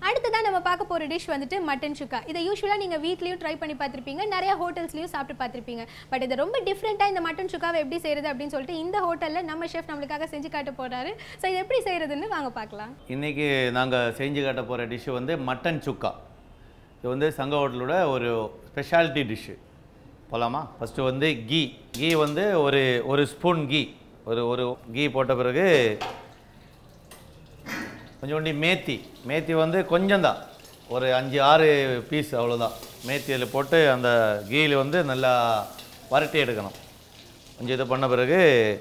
அடுத்ததான் நம்ம பார்க்க போற டிஷ் வந்துட்டு மட்டன் சுக்கா இதை யூஸ்வலாக நீங்க வீட்லயும் ட்ரை பண்ணி பார்த்திருப்பீங்க நிறைய ஹோட்டல்ஸ்லயும் சாப்பிட்டு பார்த்திருப்பீங்க பட் இது ரொம்ப டிஃப்ரெண்ட்டாக இந்த மட்டன் சுக்காவை எப்படி செய்யறது அப்படின்னு சொல்லிட்டு இந்த ஹோட்டல்ல நம்ம ஷெஃப் நம்மளுக்காக செஞ்சு காட்ட போறாரு ஸோ இது எப்படி செய்யறதுன்னு வாங்க பார்க்கலாம் இன்றைக்கி நாங்கள் செஞ்சு காட்ட போகிற டிஷ்ஷு வந்து மட்டன் சுக்கா இது வந்து சங்க ஹோட்டலோட ஒரு ஸ்பெஷாலிட்டி டிஷ்ஷு போகலாமா ஃபஸ்ட்டு வந்து கீ கீ வந்து ஒரு ஒரு ஸ்பூன் கீ ஒரு ஒரு கீ போட்ட பிறகு கொஞ்சோண்டி மேத்தி மேத்தி வந்து கொஞ்சம் தான் ஒரு அஞ்சு ஆறு பீஸ் அவ்வளோதான் மேத்தியில் போட்டு அந்த கீயில் வந்து நல்லா வரட்டி எடுக்கணும் கொஞ்சம் இது பண்ண பிறகு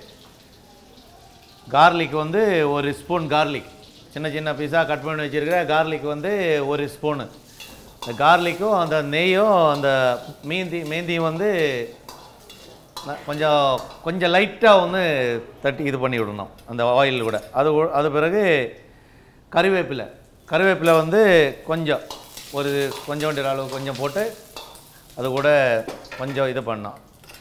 கார்லிக் வந்து ஒரு ஸ்பூன் கார்லிக் சின்ன சின்ன பீஸாக கட் பண்ணி வச்சுருக்கிற கார்லிக் வந்து ஒரு ஸ்பூனு இந்த கார்லிக்கும் அந்த நெய்யும் அந்த மீந்தி மேந்தியும் வந்து ந- கொஞ்சம் கொஞ்சம் லைட்டாக வந்து தட்டி இது பண்ணி விடணும் அந்த ஆயில் கூட அது உ- அது பிறகு கறிவேப்பிலை கறிவேப்பிலை வந்து கொஞ்சம் ஒரு கொஞ்சோண்டு அளவு கொஞ்சம் போட்டு அது கூட கொஞ்சம் இது பண்ணோம்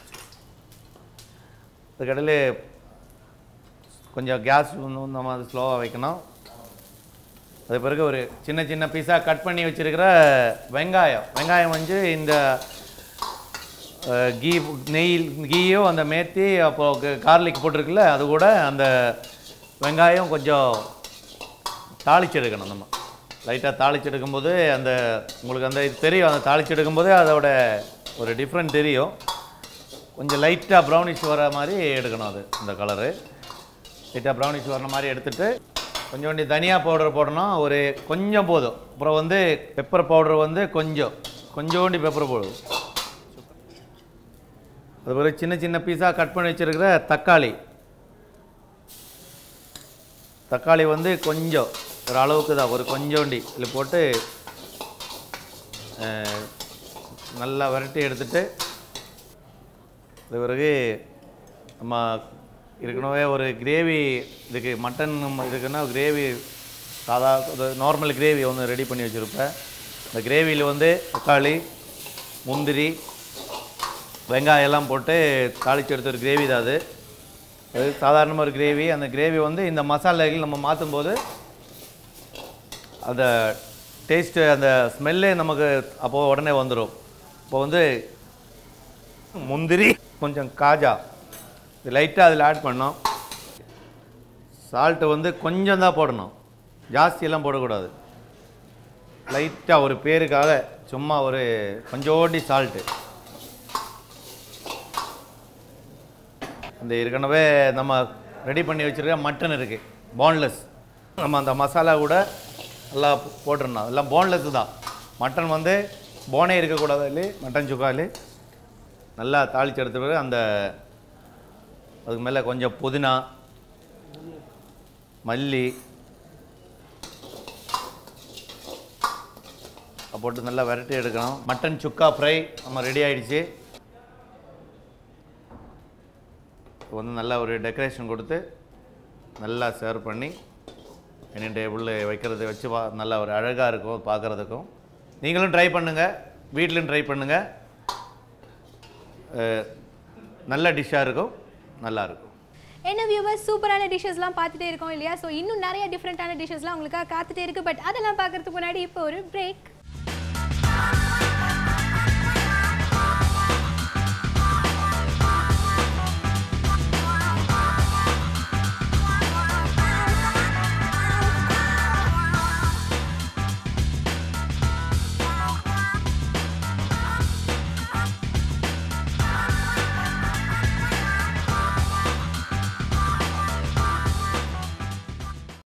அதுக்கடையில் கொஞ்சம் கேஸ் வந்து நம்ம அது ஸ்லோவாக வைக்கணும் அது பிறகு ஒரு சின்ன சின்ன பீஸாக கட் பண்ணி வச்சுருக்கிற வெங்காயம் வெங்காயம் வந்து இந்த அஹ், கீ நெய் கீயும் அந்த மேத்தி அப்போ கார்லிக் போட்டிருக்குல்ல அது கூட அந்த வெங்காயம் கொஞ்சம் தாளிச்செடுக்கணும் நம்ம லைட்டாக தாளிச்செடுக்கும்போது அந்த உங்களுக்கு அந்த இது தெரியும் அந்த தாளிச்செடுக்கும்போது அதோட ஒரு டிஃப்ரெண்ட் தெரியும் கொஞ்சம் லைட்டாக ப்ரௌனிஷ் வர மாதிரி எடுக்கணும் அது இந்த கலரு லைட்டாக ப்ரௌனிஷ் வர மாதிரி எடுத்துட்டு கொஞ்சோண்டி தனியா பவுடர் போடணும் ஒரு கொஞ்சம் போதும் அப்புறம் வந்து பெப்பர் பவுடர் வந்து கொஞ்சம் கொஞ்சோண்டி பெப்பர் போடுவோம் அது ஒரு சின்ன சின்ன பீஸாக கட் பண்ணி வச்சிருக்கிற தக்காளி தக்காளி வந்து கொஞ்சம் ஒரு அளவுக்கு தான் ஒரு கொஞ்சோண்டி இதில் போட்டு அஹ், நல்லா விரட்டி எடுத்துட்டு அது பிறகு நம்ம ஏற்கனவே ஒரு கிரேவி இதுக்கு மட்டன் இதுக்குன்னா கிரேவி சாதா நார்மல் கிரேவி ஒன்று ரெடி பண்ணி வச்சுருப்பேன் இந்த கிரேவியில் வந்து தக்காளி முந்திரி வெங்காயம் எல்லாம் போட்டு தாளிச்சு எடுத்த ஒரு கிரேவி தான் அது அது சாதாரணமாக ஒரு கிரேவி அந்த கிரேவி வந்து இந்த மசாலாகள் நம்ம மாற்றும் போது அந்த டேஸ்ட்டு அந்த ஸ்மெல்லே நமக்கு அப்போது உடனே வந்துடும் இப்போ வந்து முந்திரி கொஞ்சம் காஜா இது லைட்டாக அதில் ஆட் பண்ணோம் சால்ட்டு வந்து கொஞ்சம் தான் போடணும் ஜாஸ்தியெல்லாம் போடக்கூடாது லைட்டாக ஒரு பேருக்காக சும்மா ஒரு கொஞ்சோண்டி சால்ட்டு இந்த ஏற்கனவே நம்ம ரெடி பண்ணி வச்சுருக்க மட்டன் இருக்குது போன்லெஸ் நம்ம அந்த மசாலா கூட நல்லா போட்டுருந்தோம் எல்லாம் போன்லெஸ் தான் மட்டன் வந்து போனே இருக்கக்கூடாது இல்லை மட்டன் சுக்காலு நல்லா தாளிச்சு எடுத்த பிறகு அந்த அதுக்கு மேலே கொஞ்சம் புதினா மல்லி போட்டு நல்லா விரட்டி எடுக்கணும் மட்டன் சுக்கா ஃப்ரை நம்ம ரெடி ஆயிடுச்சு இப்போ வந்து நல்லா ஒரு டெக்கரேஷன் கொடுத்து நல்லா சர்வ் பண்ணி டைனிங் டேபிளில் வைக்கிறது வச்சு பா நல்லா ஒரு அழகாக இருக்கும் பார்க்குறதுக்கும் நீங்களும் ட்ரை பண்ணுங்கள் வீட்லையும் ட்ரை பண்ணுங்கள் அஹ், நல்ல டிஷ்ஷாக இருக்கும் நல்லா இருக்கும் என்ன வியூவர்ஸ் சூப்பரான டிஷ்ஷஸ்லாம் பார்த்துட்டே இருக்கோம் இல்லையா ஸோ இன்னும் நிறைய டிஃப்ரெண்ட்டான டிஷ்ஷஸ்லாம் உங்களுக்காக காத்துட்டே இருக்கு பட் அதெல்லாம் பார்க்கறதுக்கு முன்னாடி இப்போ ஒரு பிரேக்